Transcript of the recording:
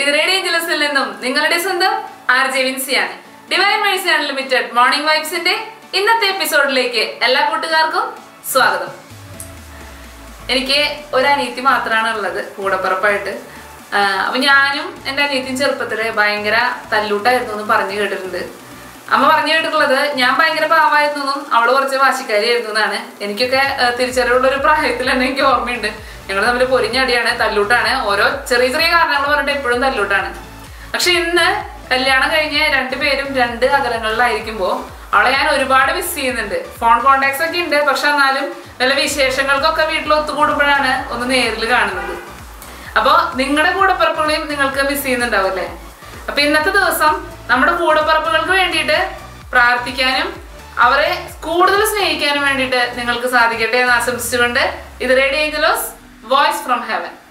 ഇത് റേഡിയോ ഏഞ്ചലസിൽ നിന്നും നിങ്ങളുടെ സ്വന്തം ആർ ജെ വിൻസിയാണ് ഡിവൈൻ മേഴ്സി അൺലിമിറ്റഡ് മോർണിംഗ് വൈബ്സിന്റെ ഇന്നത്തെ എപ്പിസോഡിലേക്ക് എല്ലാ കൂട്ടുകാർക്കും സ്വാഗതം എനിക്ക് ഒരു അനിയത്തി മാത്രമാണ് ഉള്ളത് കൂടപ്പുറപ്പായിട്ട് ആഹ് അപ്പൊ ഞാനും എൻ്റെ അനിയത്തിയും ചെറുപ്പത്തില് ഭയങ്കര തല്ലൂട്ടായിരുന്നു എന്ന് പറഞ്ഞു കേട്ടിട്ടുണ്ട് അമ്മ പറഞ്ഞു കേട്ടിട്ടുള്ളത് ഞാൻ ഭയങ്കര പാവായിരുന്നു എന്നും അവള് കുറച്ച് വാശിക്കാരിയായിരുന്നു എന്നാണ് എനിക്കൊക്കെ ആഹ് തിരിച്ചറിവുള്ള ഒരു പ്രായത്തിൽ തന്നെ എനിക്ക് ഓർമ്മയുണ്ട് ഞങ്ങൾ തമ്മിൽ പൊരിഞ്ഞടിയാണ് തല്ലൂട്ടാണ് ഓരോ ചെറിയ ചെറിയ കാരണങ്ങൾ പറഞ്ഞിട്ട് എപ്പോഴും തല്ലൂട്ടാണ് പക്ഷെ ഇന്ന് കല്യാണം കഴിഞ്ഞ് രണ്ടുപേരും രണ്ട് അകലങ്ങളിലായിരിക്കുമ്പോൾ അവളെ ഞാൻ ഒരുപാട് മിസ് ചെയ്യുന്നുണ്ട് ഫോൺ കോണ്ടാക്ട്സ് ഒക്കെ ഉണ്ട് പക്ഷെ എന്നാലും വല്ല വിശേഷങ്ങൾക്കൊക്കെ വീട്ടിൽ ഒത്തുകൂടുമ്പോഴാണ് ഒന്ന് നേരിൽ കാണുന്നത് അപ്പോൾ നിങ്ങളുടെ കൂടപ്പിറപ്പുകളെയും നിങ്ങൾക്ക് മിസ് ചെയ്യുന്നുണ്ടാവും അല്ലേ അപ്പൊ ഇന്നത്തെ ദിവസം നമ്മുടെ കൂടപ്പിറപ്പുകൾക്ക് വേണ്ടിയിട്ട് പ്രാർത്ഥിക്കാനും അവരെ കൂടുതൽ സ്നേഹിക്കാനും വേണ്ടിയിട്ട് നിങ്ങൾക്ക് സാധിക്കട്ടെ എന്ന് ആശംസിച്ചുകൊണ്ട് ഇത് radio Angelos voice from heaven